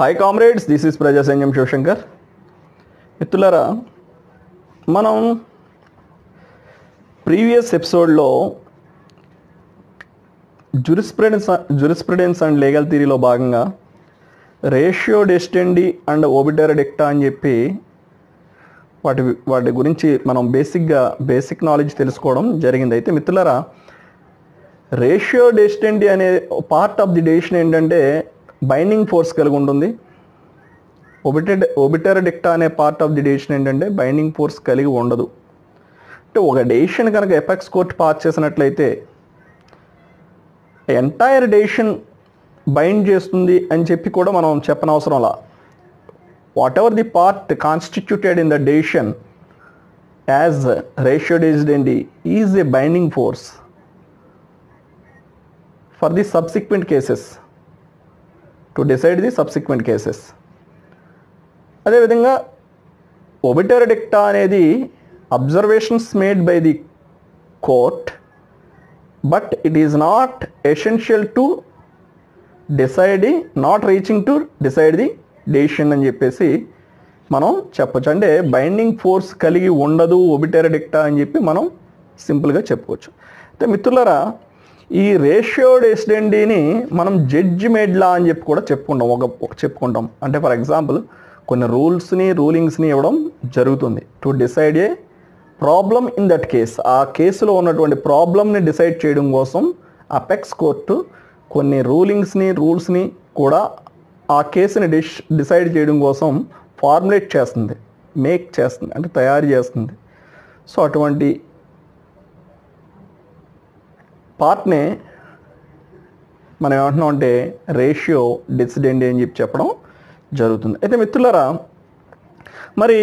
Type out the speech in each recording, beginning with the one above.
hi comrades this is ప్రజా సంజం శివశంకర్ మిత్రులారా మనం ప్రీవియస్ ఎపిసోడ్లో జురిస్ప్రెడెన్స్ జురిస్ప్రెడెన్స్ అండ్ లీగల్ థియరీలో భాగంగా రేషియో డెస్టెండి అండ్ ఓబిటర్ డెక్టా అని చెప్పి వాటి వాటి గురించి మనం బేసిక్గా బేసిక్ నాలెడ్జ్ తెలుసుకోవడం జరిగింది అయితే మిత్రులారా రేషియో డెస్టెండి అనే పార్ట్ ఆఫ్ ది డెసిషన్ ఏంటంటే బైండింగ్ ఫోర్స్ కలిగి ఉంటుంది ఒబిటెడ్ ఒబిటర్ డిక్టా అనే పార్ట్ ఆఫ్ ది డెసిషన్ ఏంటంటే బైండింగ్ ఫోర్స్ కలిగి ఉండదు అంటే ఒక డెసిషన్ కనుక ఎపెక్స్ కోర్ట్ పాస్ చేసినట్లయితే ఎంటైర్ డెసిషన్ బైండ్ చేస్తుంది అని చెప్పి కూడా మనం చెప్పనవసరంలా whatever the part constituted in the decision as ratio decidendi is a binding force for the subsequent cases to decide the subsequent cases అదేవిధంగా obiter dicta అనేది observations made by the court but it is not essential to decide the not reaching to decide the decision అని చెప్పేసి మనం చెప్పొచ్చు అంటే binding force కలిగి ఉండదు ఒబిటర్ dicta అని చెప్పి మనం సింపుల్గా చెప్పుకోవచ్చు అయితే మిత్రులారా ఈ రేషియో డెసిడెండీని మనం జడ్జిమెంట్ లా అని చెప్పి కూడా చెప్పుకుంటాం ఒక ఒక చెప్పుకుంటాం అంటే ఫర్ ఎగ్జాంపుల్ కొన్ని రూల్స్ని రూలింగ్స్ని ఇవ్వడం జరుగుతుంది to decide a problem in that case ఆ కేసులో ఉన్నటువంటి ప్రాబ్లమ్ని డిసైడ్ చేయడం కోసం అపెక్స్ కోర్టు కొన్ని రూలింగ్స్ని రూల్స్ని కూడా ఆ కేసుని డిష్ డిసైడ్ చేయడం కోసం ఫార్ములేట్ చేస్తుంది మేక్ చేస్తుంది అంటే తయారు చేస్తుంది సో అటువంటి పార్ట్నే మనం ఏమంటున్నాం అంటే రేషియో డిసిడెండి అని చెప్పి చెప్పడం జరుగుతుంది అయితే మిత్రులారా మరి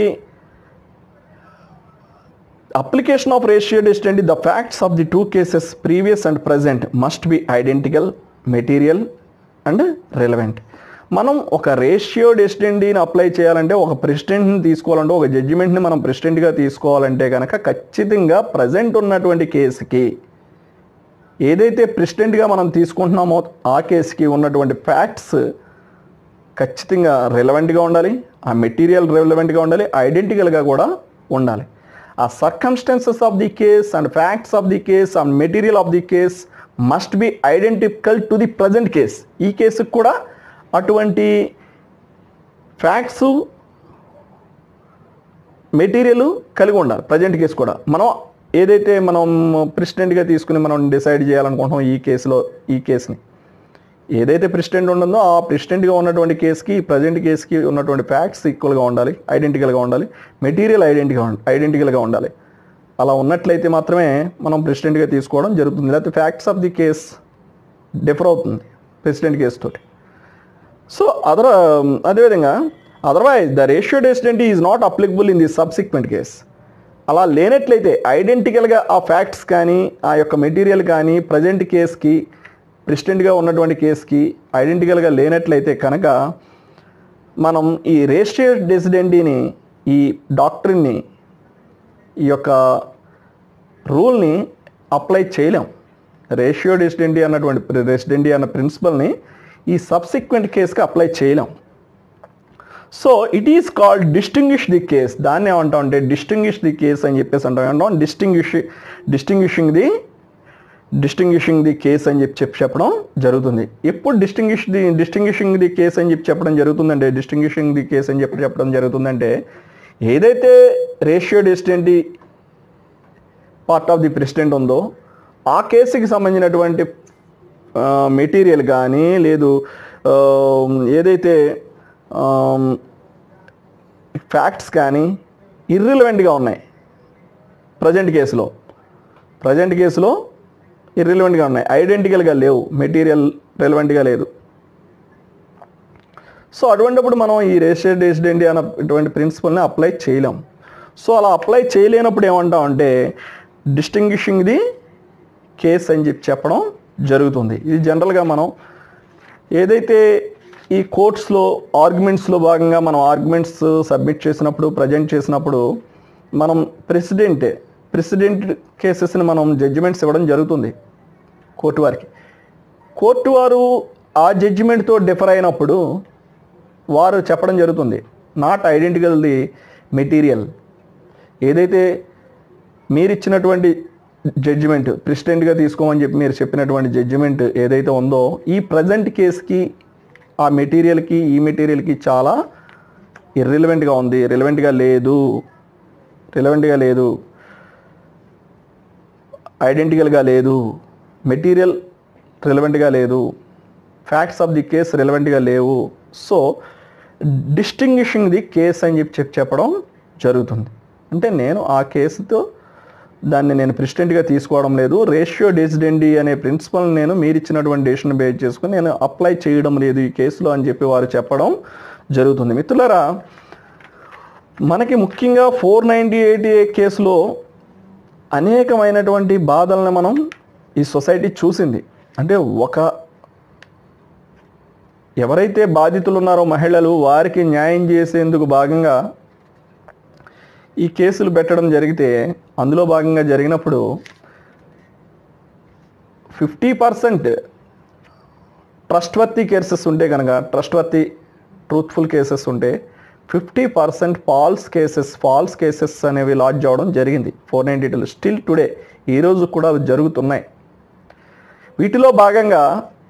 application of ratio decidendi the facts of the two cases previous and present must be identical material and relevant మనం ఒక రేషియో డెసిడెండీని అప్లై చేయాలంటే ఒక ప్రెసిడెంట్ని తీసుకోవాలంటే ఒక జడ్జిమెంట్ని మనం ప్రెసిడెంట్గా తీసుకోవాలంటే కనుక ఖచ్చితంగా ప్రజెంట్ ఉన్నటువంటి కేసుకి ఏదైతే ప్రెసిడెంట్గా మనం తీసుకుంటున్నామో ఆ కేసుకి ఉన్నటువంటి ఫ్యాక్ట్స్ ఖచ్చితంగా రిలవెంట్గా ఉండాలి ఆ మెటీరియల్ రిలవెంట్గా ఉండాలి ఐడెంటికల్గా కూడా ఉండాలి ఆ circumstances of the case and facts of the case and material of the case must be identical to the present case ఈ కేసుకు కూడా అటువంటి ఫ్యాక్ట్స్ మెటీరియల్ కలిగి ఉండాలి ప్రజెంట్ కేసు కూడా మనం ఏదైతే మనం ప్రెసిడెంట్గా తీసుకుని మనం డిసైడ్ చేయాలనుకుంటున్నాం ఈ కేసులో ఈ కేసుని ఏదైతే ప్రెసిడెంట్ ఉంటుందో ఆ ప్రెసిడెంట్గా ఉన్నటువంటి కేసుకి ప్రజెంట్ కేసుకి ఉన్నటువంటి ఫ్యాక్ట్స్ ఈక్వల్గా ఉండాలి ఐడెంటికల్గా ఉండాలి మెటీరియల్ ఐడెంటిగా ఐడెంటికల్గా ఉండాలి అలా ఉన్నట్లయితే మాత్రమే మనం ప్రెసిడెంట్గా తీసుకోవడం జరుగుతుంది లేకపోతే facts of the case differ అవుతుంది ప్రెసిడెంట్ కేసు తోటి సో అదర్ అదేవిధంగా otherwise the ratio decidendi is not applicable in the subsequent case అలా లేనట్లయితే ఐడెంటికల్గా ఆ ఫ్యాక్ట్స్ కానీ ఆ యొక్క మెటీరియల్ కానీ ప్రజెంట్ కేస్కి ప్రెసిడెంట్గా ఉన్నటువంటి కేసుకి ఐడెంటికల్గా లేనట్లయితే కనుక మనం ఈ రేషియో డెసిడెంటీని ఈ డాక్టర్ని ఈ యొక్క రూల్ని అప్లై చేయలేం రేషియో డెసిడెంటీ అన్నటువంటి రెసిడెంటీ అన్న ప్రిన్సిపల్ని ఈ సబ్సిక్వెంట్ కేసుకి అప్లై చేయలేం so it is called distinguish the case దాన్ని ఏమంటాం అంటే డిస్టింగ్విష్ ది కేస్ అని చెప్పేసి అంటాం ఏమంటాం distinguish distinguishing the distinguishing the case అని చెప్పి చెప్పి చెప్పడం జరుగుతుంది ఎప్పుడు distinguish the distinguishing the case అని చెప్పి చెప్పడం జరుగుతుందంటే డిస్టింగ్విషింగ్ ది కేస్ అని చెప్పి చెప్పడం జరుగుతుందంటే ఏదైతే ratio decidendi part of the precedent ఉందో ఆ కేసుకి సంబంధించినటువంటి మెటీరియల్ కానీ లేదు ఆ, ఏదైతే ఫ్యాక్ట్స్ కానీ ఇర్రిలవెంట్గా ఉన్నాయి ప్రజెంట్ కేసులో ప్రజెంట్ కేసులో ఇర్రిలవెంట్గా ఉన్నాయి ఐడెంటికల్గా లేవు మెటీరియల్ రెలవెంట్గా లేదు సో అటువంటిప్పుడు మనం ఈ రేషియర్ డెసిడెంటీ అన్న ఇటువంటి ప్రిన్సిపల్ని అప్లై చేయలేం సో అలా అప్లై చేయలేనప్పుడు ఏమంటాం అంటే డిస్టింగ్విషింగ్ ది కేస్ అని చెప్పి చెప్పడం జరుగుతుంది ఇది జనరల్గా మనం ఏదైతే ఈ కోర్ట్స్లో ఆర్గ్యుమెంట్స్లో భాగంగా మనం ఆర్గ్యుమెంట్స్ సబ్మిట్ చేసినప్పుడు ప్రజెంట్ చేసినప్పుడు మనం ప్రెసిడెంట్ ప్రెసిడెంట్ కేసెస్ని మనం జడ్జిమెంట్స్ ఇవ్వడం జరుగుతుంది కోర్టు వారికి కోర్టు వారు ఆ జడ్జిమెంట్తో డిఫర్ అయినప్పుడు వారు చెప్పడం జరుగుతుంది నాట్ ఐడెంటికల్ ది మెటీరియల్ ఏదైతే మీరు ఇచ్చినటువంటి జడ్జిమెంట్ ప్రెసిడెంట్గా తీసుకోమని చెప్పి మీరు చెప్పినటువంటి జడ్జిమెంట్ ఏదైతే ఉందో ఈ ప్రజెంట్ కేసుకి ఆ మెటీరియల్కి ఈ మెటీరియల్కి చాలా ఇర్రిలవెంట్గా ఉంది రిలవెంట్గా లేదు రిలవెంట్గా లేదు ఐడెంటికల్గా లేదు మెటీరియల్ రిలవెంట్గా లేదు ఫ్యాక్ట్స్ ఆఫ్ ది కేస్ రిలవెంట్గా లేవు సో డిస్టింగ్విషింగ్ ది కేస్ అని చెప్పి చెప్పి చెప్పడం జరుగుతుంది అంటే నేను ఆ కేసుతో దాన్ని నేను ప్రెసిడెంట్గా తీసుకోవడం లేదు రేషియో డెసిడెండి అనే ప్రిన్సిపల్ నేను మీరు ఇచ్చినటువంటి డెసిషన్ బేస్ చేసుకుని నేను అప్లై చేయడం లేదు ఈ కేసులో అని చెప్పి వారు చెప్పడం జరుగుతుంది మిత్రులారా మనకి ముఖ్యంగా ఫోర్ నైంటీ ఎయిటీ కేసులో అనేకమైనటువంటి బాధలను మనం ఈ సొసైటీ చూసింది అంటే ఒక ఎవరైతే బాధితులు ఉన్నారో మహిళలు వారికి న్యాయం చేసేందుకు భాగంగా ఈ కేసులు పెట్టడం జరిగితే అందులో భాగంగా జరిగినప్పుడు ఫిఫ్టీ పర్సెంట్ ట్రస్ట్వర్తీ కేసెస్ ఉంటే కనుక ట్రస్ట్వర్తీ ట్రూత్ఫుల్ కేసెస్ ఉంటే fifty percent false cases false cases అనేవి లాడ్జ్ అవ్వడం జరిగింది ఫోర్ నైంటీ టూలో స్టిల్ టుడే ఈ రోజు కూడా అవి జరుగుతున్నాయి వీటిలో భాగంగా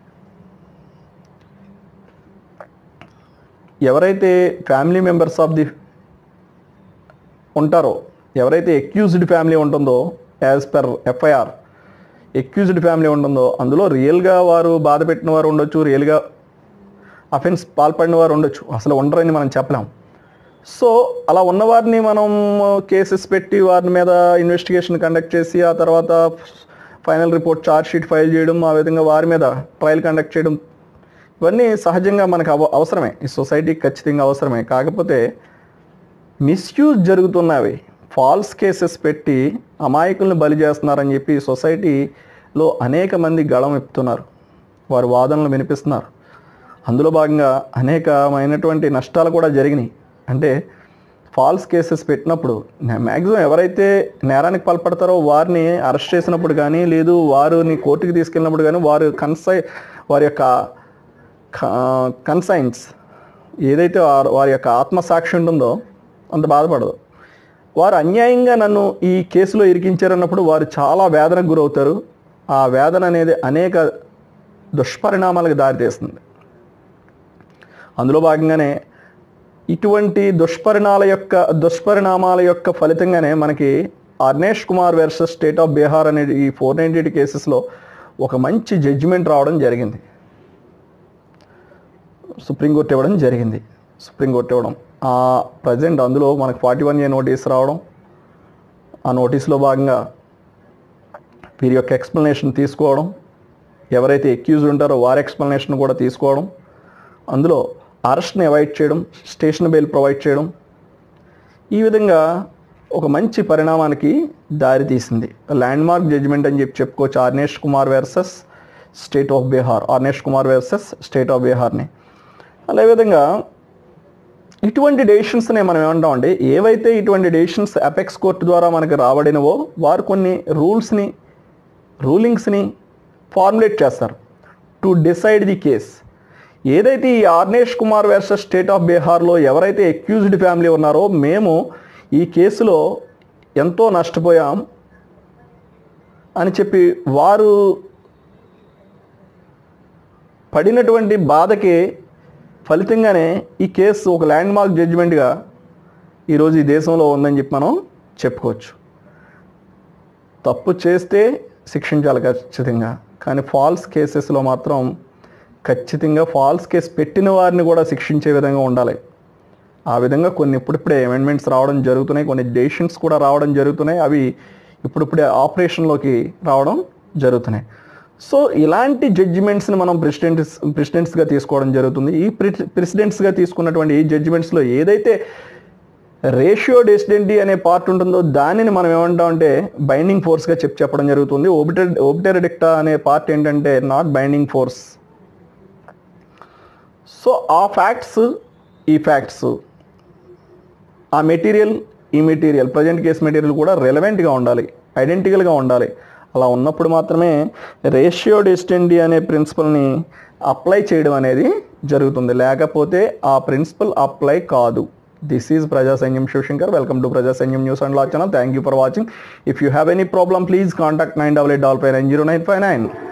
ఎవరైతే ఫ్యామిలీ మెంబర్స్ ఆఫ్ ది ఉంటారో ఎవరైతే ఎక్యూజ్డ్ ఫ్యామిలీ ఉంటుందో as per FIR accused family ఉంటుందో అందులో రియల్గా వారు బాధ పెట్టిన వారు ఉండొచ్చు రియల్గా అఫెన్స్ పాల్పడిన వారు ఉండొచ్చు అసలు ఉండరని మనం చెప్పలేం సో అలా ఉన్నవారిని మనం కేసెస్ పెట్టి వారి మీద ఇన్వెస్టిగేషన్ కండక్ట్ చేసి ఆ తర్వాత final report charge sheet file చేయడం ఆ విధంగా వారి మీద ట్రయల్ కండక్ట్ చేయడం ఇవన్నీ సహజంగా మనకు అవ అవసరమే ఈ సొసైటీకి ఖచ్చితంగా అవసరమే కాకపోతే మిస్యూజ్ జరుగుతున్నవి ఫాల్స్ కేసెస్ పెట్టి అమాయకుల్ని బలి చేస్తున్నారని చెప్పి సొసైటీలో అనేక మంది గళం ఎత్తుతున్నారు వారి వాదనలు వినిపిస్తున్నారు అందులో భాగంగా అనేకమైనటువంటి నష్టాలు కూడా జరిగినాయి అంటే ఫాల్స్ కేసెస్ పెట్టినప్పుడు మ్యాక్సిమం ఎవరైతే నేరానికి పాల్పడతారో వారిని అరెస్ట్ చేసినప్పుడు కానీ లేదు వారిని కోర్టుకి తీసుకెళ్ళినప్పుడు కానీ వారు కన్సై వారి యొక్క కన్సైన్స్ ఏదైతే వారు- వారి యొక్క ఆత్మసాక్షి ఉంటుందో అంత బాధపడదు వారు అన్యాయంగా నన్ను ఈ కేసులో ఇరికించారన్నప్పుడు వారు చాలా వేదనకు గురవుతారు ఆ వేదన అనేది అనేక దుష్పరిణామాలకు దారితీస్తుంది అందులో భాగంగానే ఇటువంటి దుష్పరిణాల యొక్క దుష్పరిణామాల యొక్క ఫలితంగానే మనకి Arnesh Kumar versus state of Bihar అనే ఈ ఫోర్ నైంటీ ఎయిట్ కేసెస్లో ఒక మంచి జడ్జిమెంట్ రావడం జరిగింది సుప్రీంకోర్టు ఇవ్వడం జరిగింది సుప్రీంకోర్టు ఇవ్వడం ఆ ప్రజెంట్ అందులో మనకు ఫార్టీ వన్ ఏ నోటీస్ రావడం ఆ నోటీస్లో భాగంగా వీరి యొక్క ఎక్స్ప్లెనేషన్ తీసుకోవడం ఎవరైతే ఎక్యూజ్ ఉంటారో వారి ఎక్స్ప్లెనేషన్ కూడా తీసుకోవడం అందులో అరెస్ట్ని అవాయిడ్ చేయడం స్టేషన్ బెయిల్ ప్రొవైడ్ చేయడం ఈ విధంగా ఒక మంచి పరిణామానికి దారి తీసింది ల్యాండ్ మార్క్ జడ్జిమెంట్ అని చెప్పి చెప్పుకోవచ్చు Arnesh Kumar versus state of Bihar Arnesh Kumar versus state of బీహార్ని అదేవిధంగా ఇటువంటి డెసిషన్స్ని మనం ఏమంటామంటే ఏవైతే ఇటువంటి డెసిషన్స్ అపెక్స్ కోర్టు ద్వారా మనకు రాబడినవో వారు కొన్ని రూల్స్ని రూలింగ్స్ని ఫార్ములేట్ చేస్తారు టు డిసైడ్ ది కేస్ ఏదైతే ఈ Arnesh Kumar versus state of బీహార్లో ఎవరైతే ఎక్యూజ్డ్ ఫ్యామిలీ ఉన్నారో మేము ఈ కేసులో ఎంతో నష్టపోయాం అని చెప్పి వారు పడినటువంటి బాధకి ఫలితంగానే ఈ కేసు ఒక ల్యాండ్ మార్క్ జడ్జిమెంట్గా ఈరోజు ఈ దేశంలో ఉందని చెప్పి మనం చెప్పుకోవచ్చు తప్పు చేస్తే శిక్షించాలి ఖచ్చితంగా కానీ ఫాల్స్ కేసెస్లో మాత్రం ఖచ్చితంగా ఫాల్స్ కేసు పెట్టిన వారిని కూడా శిక్షించే విధంగా ఉండాలి ఆ విధంగా కొన్ని ఇప్పుడిప్పుడే అమెండ్మెంట్స్ రావడం జరుగుతున్నాయి కొన్ని డెసిషన్స్ కూడా రావడం జరుగుతున్నాయి అవి ఇప్పుడిప్పుడే ఆపరేషన్లోకి రావడం జరుగుతున్నాయి సో ఇలాంటి జడ్జిమెంట్స్ని మనం ప్రెసిడెంట్స్ ప్రెసిడెంట్స్గా తీసుకోవడం జరుగుతుంది ఈ ప్రెసిడెంట్స్గా తీసుకున్నటువంటి ఈ జడ్జిమెంట్స్లో ఏదైతే రేషియో డెసిడెంటీ అనే పార్ట్ ఉంటుందో దానిని మనం ఏమంటామంటే బైండింగ్ ఫోర్స్గా చెప్పి చెప్పడం జరుగుతుంది ఓబిటర్ ఓబిటర్ డిక్టా అనే పార్ట్ ఏంటంటే నాట్ బైండింగ్ ఫోర్స్ సో ఆ ఫ్యాక్ట్స్ ఈ ఫ్యాక్ట్స్ ఆ మెటీరియల్ ఈ మెటీరియల్ ప్రజెంట్ కేస్ మెటీరియల్ కూడా రెలవెంట్గా ఉండాలి ఐడెంటికల్గా ఉండాలి అలా ఉన్నప్పుడు మాత్రమే రేషియో డెస్టెండి అనే ప్రిన్సిపల్ని అప్లై చేయడం అనేది జరుగుతుంది లేకపోతే ఆ ప్రిన్సిపల్ అప్లై కాదు this is Praja Sainyam Shivashankar welcome to Praja Sainyam news and law channel thank you for watching if you have any problem please contact nine double eight double five nine zero nine five nine